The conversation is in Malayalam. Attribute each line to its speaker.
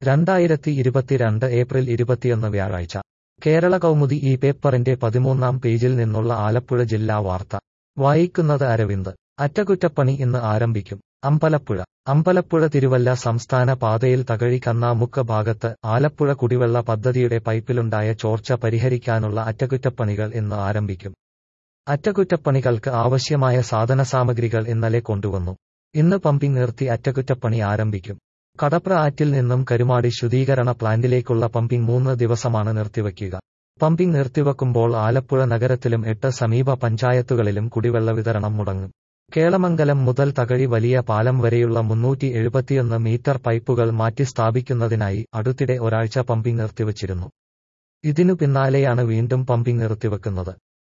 Speaker 1: രണ്ടായിരത്തി ഇരുപത്തിരണ്ട് ഏപ്രിൽ ഇരുപത്തിയൊന്ന് വ്യാഴാഴ്ച കേരള കൗമുദി ഈ പേപ്പറിന്റെ പതിമൂന്നാം പേജിൽ നിന്നുള്ള ആലപ്പുഴ ജില്ലാ വാർത്ത വായിക്കുന്നത് അരവിന്ദ് അറ്റകുറ്റപ്പണി ഇന്ന് ആരംഭിക്കും അമ്പലപ്പുഴ അമ്പലപ്പുഴ തിരുവല്ല സംസ്ഥാന പാതയിൽ തകഴി കന്നാമുക്ക് ഭാഗത്ത് ആലപ്പുഴ കുടിവെള്ള പദ്ധതിയുടെ പൈപ്പിലുണ്ടായ ചോർച്ച പരിഹരിക്കാനുള്ള അറ്റകുറ്റപ്പണികൾ ഇന്ന് ആരംഭിക്കും അറ്റകുറ്റപ്പണികൾക്ക് ആവശ്യമായ സാധനസാമഗ്രികൾ ഇന്നലെ കൊണ്ടുവന്നു ഇന്ന് പമ്പിംഗ് നിർത്തി അറ്റകുറ്റപ്പണി ആരംഭിക്കും കടപ്ര ആറ്റിൽ നിന്നും കരുമാടി ശുദ്ധീകരണ പ്ലാന്റിലേക്കുള്ള പമ്പിംഗ് മൂന്ന് ദിവസമാണ് നിർത്തിവയ്ക്കുക പമ്പിംഗ് നിർത്തിവെക്കുമ്പോൾ ആലപ്പുഴ നഗരത്തിലും എട്ട് സമീപ പഞ്ചായത്തുകളിലും കുടിവെള്ള വിതരണം മുടങ്ങും കേളമംഗലം മുതൽ തകഴി വലിയ പാലം വരെയുള്ള മുന്നൂറ്റി എഴുപത്തിയൊന്ന് മീറ്റർ പൈപ്പുകൾ മാറ്റി സ്ഥാപിക്കുന്നതിനായി അടുത്തിടെ ഒരാഴ്ച പമ്പിംഗ് നിർത്തിവച്ചിരുന്നു ഇതിനു പിന്നാലെയാണ് വീണ്ടും പമ്പിംഗ് നിർത്തിവെക്കുന്നത്